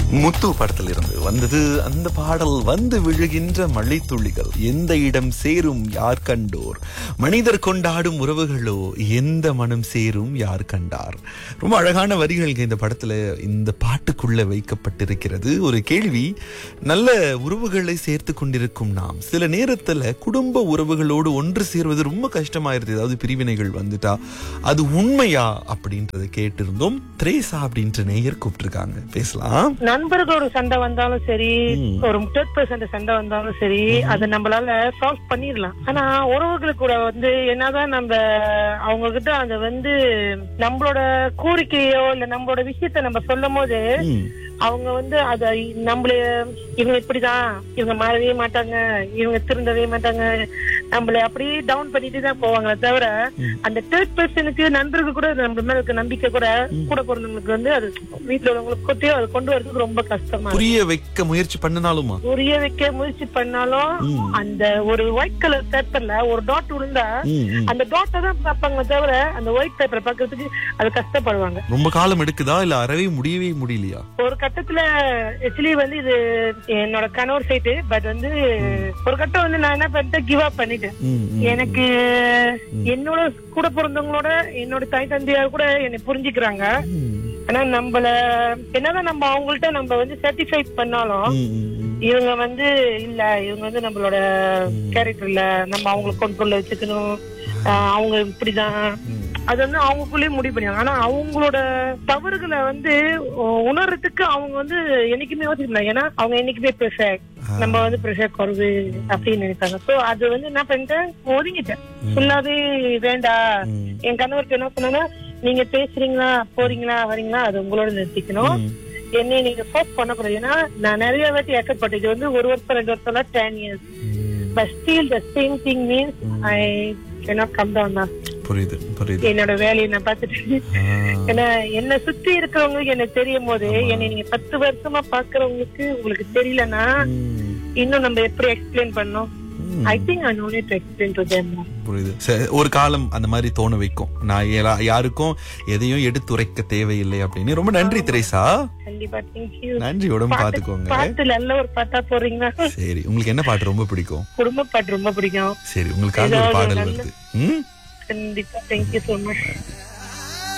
முத்து படத்தில் இருந்து வந்தது அந்த பாடல் வந்து விழுகின்ற மழைத்துளிகள் எந்த இடம் சேரும் யார் கண்டோர் மனிதர் கொண்டாடும் உறவுகளோ எந்த மனம் சேரும் யார் கண்டார் ரொம்ப அழகான வரிகள் இந்த படத்துல இந்த பாட்டுக்குள்ள வைக்கப்பட்டிருக்கிறது ஒரு கேள்வி நல்ல உறவுகளை சேர்த்து கொண்டிருக்கும் நாம் சில நேரத்துல குடும்ப உறவுகளோடு ஒன்று சேர்வது ரொம்ப கஷ்டமாயிருது ஏதாவது பிரிவினைகள் வந்துட்டா அது உண்மையா அப்படின்றத கேட்டிருந்தோம் த்ரேசா அப்படின்ற நேயர் கூப்பிட்டிருக்காங்க பேசலாம் நண்பர்களோட சண்டை வந்தாலும் சரி ம். ஒரு தேர்ட் பர்சன் சண்டை வந்தாலும் சரி அதை நம்மளால சால்வ் பண்ணிடலாம் ஆனா உறவுகள் கூட வந்து என்னதான் நம்ம அவங்க கிட்ட அந்த வந்து நம்மளோட கோரிக்கையோ இல்ல நம்மளோட விஷயத்த நம்ம சொல்லும் போது ம். அவங்க வந்து அத நம்மள இவங்க இப்படிதான் இவங்க மாறவே மாட்டாங்க இவங்க திருந்தவே மாட்டாங்க நம்மள அப்படியே டவுன் பண்ணிட்டு தான் போவாங்களே தவிர அந்த தேர்ட் பர்சனுக்கு நண்பர்கள் கூட நம்ம மேல இருக்க நம்பிக்கை கூட கூட பிறந்தவங்களுக்கு வந்து அது வீட்டுல உள்ளவங்களுக்கு கொட்டியோ அதை கொண்டு வரதுக்கு ரொம்ப கஷ்டமா இருக்கு. புரிய வைக்க முயற்சி பண்ணினாலுமா புரிய வைக்க முயற்சி பண்ணாலும் ம். அந்த ஒரு ஒயிட் கலர் பேப்பர்ல ஒரு டாட் விழுந்தா ம், ம். அந்த டாட்டை தான் பார்ப்பாங்க தவிர அந்த ஒயிட் பேப்பரை பார்க்கறதுக்கு அது கஷ்டப்படுவாங்க ரொம்ப காலம் எடுக்குதா இல்ல அறவே முடியவே முடியலையா ஒரு கட்டத்துல ஆக்சுவலி வந்து இது என்னோட கணவர் சைட்டு பட் வந்து ஒரு கட்டம் வந்து நான் என்ன பண்ணிட்டேன் கிவ் அப் பண்ணிட்டேன் ம், ம். எனக்கு என்னோட கூட பிறந்தவங்களோட என்னோட தாய் தந்தையார் கூட என்னை புரிஞ்சுக்கிறாங்க ம், ஆனா நம்மள என்னதான் நம்ம அவங்கள்ட்ட நம்ம வந்து சர்டிஃபை பண்ணாலும் ம், ம், ம். இவங்க வந்து இல்ல இவங்க வந்து நம்மளோட கேரக்டர் இல்ல நம்ம அவங்கள கண்ட்ரோல்ல வச்சுக்கணும் ஆஹ் அவங்க இப்படிதான் அது வந்து அவங்களுக்குள்ளேயே முடிவு பண்ணிடுவாங்க ஆனா அவங்களோட தவறுகளை வந்து உ- உணர்றதுக்கு அவங்க வந்து என்னைக்குமே யோசிக்கல ஏன்னா அவங்க என்னைக்குமே பெர்ஃபெக்ட் நம்ம வந்து ப்ரெஷர் குறைவு அப்படின்னு நினைப்பாங்க சோ அது வந்து என்ன பண்ணிட்டேன் ஒதுங்கிட்டேன் ஃபுல்லாவே வேண்டாம் ம். என் கணவருக்கு என்ன சொன்னா நீங்க பேசுறீங்களா போறீங்களா வரீங்களா அது உங்களோட நிறுத்திக்கணும் ம். என்னை நீங்க ஃபோர்ஸ் பண்ணக்கூடாது ஏன்னா நான் நிறைய வாட்டி எக்கப்பட்டது இது வந்து ஒரு வருஷம் ரெண்டு வருஷம் ten years but still the same thing means I cannot come down தான் புரியுது புரியுது என்னோட வேலையை நான் பார்த்துட்டு ஆ. ஏன்னா என்ன சுத்தி இருக்கிறவங்களுக்கு என்ன தெரியும் போது என்னை நீங்க பத்து வருஷமா பாக்குறவங்களுக்கு உங்களுக்கு தெரியலன்னா ம். இன்னும் நம்ம எப்படி எக்ஸ்பிளைன் பண்ணோம் ம். I think I know to explain to them புரியுது சரி, ஒரு காலம் அந்த மாதிரி தோண வைக்கும் நான் எல்லா- யாருக்கும் எதையும் எடுத்துரைக்க தேவையில்லை அப்படின்னு ரொம்ப நன்றி திரேசா கண்டிப்பா தேங்க்யூ நன்றி உடம்பு பாத்துக்கோங்க பாட்டு நல்ல ஒரு பாட்டா போறீங்களா சரி உங்களுக்கு என்ன பாட்டு ரொம்ப பிடிக்கும் குடும்ப பாட்டு ரொம்ப பிடிக்கும் சரி உங்களுக்காக ஒரு ஏதாவது பாடல் நல்ல- வருது ம் கண்டிப்பா தேங்க்யூ சோ மச்